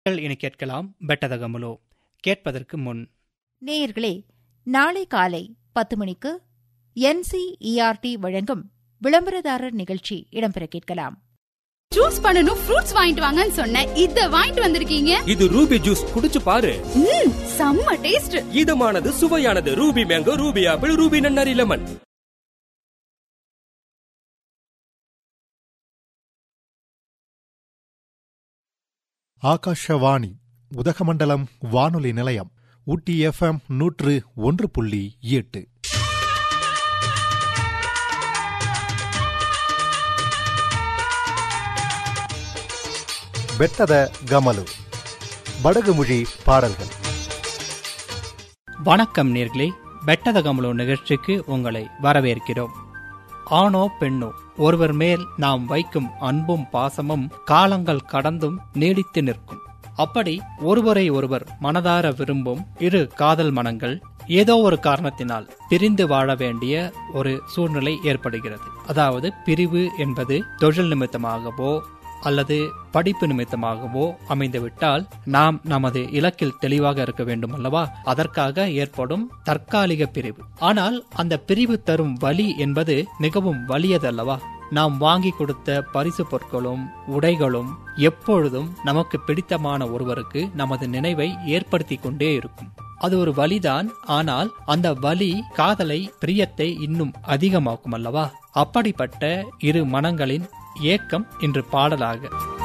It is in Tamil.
நீங்கள் இனி கேட்கலாம் பெட்டதகமுலோ கேட்பதற்கு முன் நேயர்களே நாளை காலை பத்து மணிக்கு என்சிஇஆர்டி வழங்கும் விளம்பரதாரர் நிகழ்ச்சி இடம்பெற கேட்கலாம் ஜூஸ் பண்ணனும் ஃப்ரூட்ஸ் வாங்கிட்டு வாங்கன்னு சொன்னேன் இத வாங்கிட்டு வந்திருக்கீங்க இது ரூபி ஜூஸ் குடிச்சு பாரு ம் செம்ம டேஸ்ட் இதமானது சுவையானது Ruby mango Ruby apple Ruby நன்னாரி லெமன் ஆகாஷவாணி உதகமண்டலம் வானொலி நிலையம் ஊட்டி எஃப்எம் நூற்று ஒன்று புள்ளி எட்டு ಬೆಟ್ಟದ ಗಮಲು ಬಡಗುಮುழி பாடல்கள் வணக்கம் நேர்களே பெட்டதகமுலோ நிகழ்ச்சிக்கு உங்களை வரவேற்கிறோம் ஆணோ பெண்ணோ ஒருவர் மேல் நாம் வைக்கும் அன்பும் பாசமும் காலங்கள் கடந்தும் நீடித்து நிற்கும் அப்படி ஒருவரை ஒருவர் மனதார விரும்பும் இரு காதல் மனங்கள் ஏதோ ஒரு காரணத்தினால் பிரிந்து வாழ வேண்டிய ஒரு சூழ்நிலை ஏற்படுகிறது அதாவது பிரிவு என்பது தொழில் நிமித்தமாகவோ அல்லது படிப்பு நிமித்தமாகவோ அமைந்துவிட்டால் நாம் நமது இலக்கில் தெளிவாக இருக்க வேண்டும் அல்லவா அதற்காக ஏற்படும் தற்காலிக பிரிவு ஆனால் அந்த பிரிவு தரும் வலி என்பது மிகவும் வலியதல்லவா நாம் வாங்கி கொடுத்த பரிசு பொருட்களும் உடைகளும் எப்பொழுதும் நமக்கு பிடித்தமான ஒருவருக்கு நமது நினைவை ஏற்படுத்தி கொண்டே இருக்கும் அது ஒரு வலிதான் ஆனால் அந்த வலி காதலை பிரியத்தை இன்னும் அதிகமாக்கும் அல்லவா அப்படிப்பட்ட இரு மனங்களின் ஏக்கம் இன்று பாடலாக